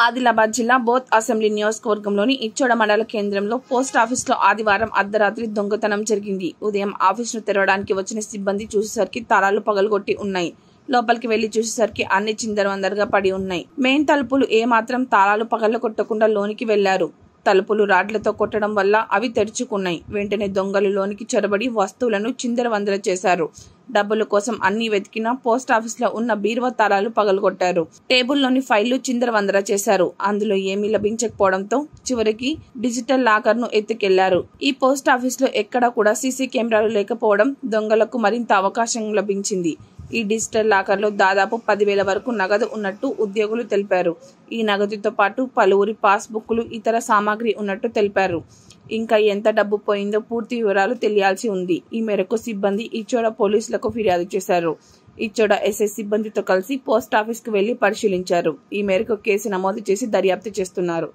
ఆదిలాబాద్ జిల్లా both assembly నియోజకవర్గంలోని ఇచ్చోడ మండల కేంద్రంలో పోస్ట్ ఆఫీస్లో ఆదివారం అర్ధరాత్రి దొంగతనం జరిగింది ఉదయం ఆఫీసును తెరవడానికి వచ్చిన సిబ్బంది చూసేసరికి తాళాలు పగలగొట్టి ఉన్నాయి లోపలికి వెళ్లి చూసేసరికి అన్ని చిందరవందరగా పడి ఉన్నాయి మెయిన్ తలుపులు ఏమాత్రం తాళాలు పగల కొట్టకుండా లోనికి వెళ్లారు తలుపులు రాడ్లతో కొట్టడం వల్ల అవి తెరుచుకున్నాయి వెంటనే దొంగలు లోనికి చొరబడి వస్తువులను చిందరవందర చేశారు డబ్బుల కోసం అన్ని వెతికినా పోస్ట్ ఆఫీస్ లో ఉన్న బీరువా తాళాలు పగలగొట్టారు టేబుల్లోని ఫైళ్లు చిందరవందర చేశారు అందులో ఏమీ లభించకపోవడంతో చివరికి డిజిటల్ లాకర్ ను ఎత్తుకెళ్లారు ఈ పోస్ట్ ఆఫీస్ లో ఎక్కడా కూడా సీసీ కెమెరాలు లేకపోవడం దొంగలకు మరింత అవకాశం లభించింది ఈ డిజిటల్ లాకర్ లో దాదాపు పదివేల వరకు నగదు ఉన్నట్టు ఉద్యోగులు తెలిపారు ఈ నగదుతో పాటు పలువురి పాస్ బుక్లు ఇతర సామాగ్రి ఉన్నట్టు తెలిపారు ఇంకా ఎంత డబ్బు పోయిందో పూర్తి వివరాలు తెలియాల్సి ఉంది ఈ మేరకు సిబ్బంది ఇచ్చోడ పోలీసులకు ఫిర్యాదు చేశారు ఇచ్చోడ ఎస్ఐ సిబ్బందితో కలిసి పోస్ట్ ఆఫీస్ కు వెళ్లి పరిశీలించారు ఈ మేరకు కేసు నమోదు చేసి దర్యాప్తు చేస్తున్నారు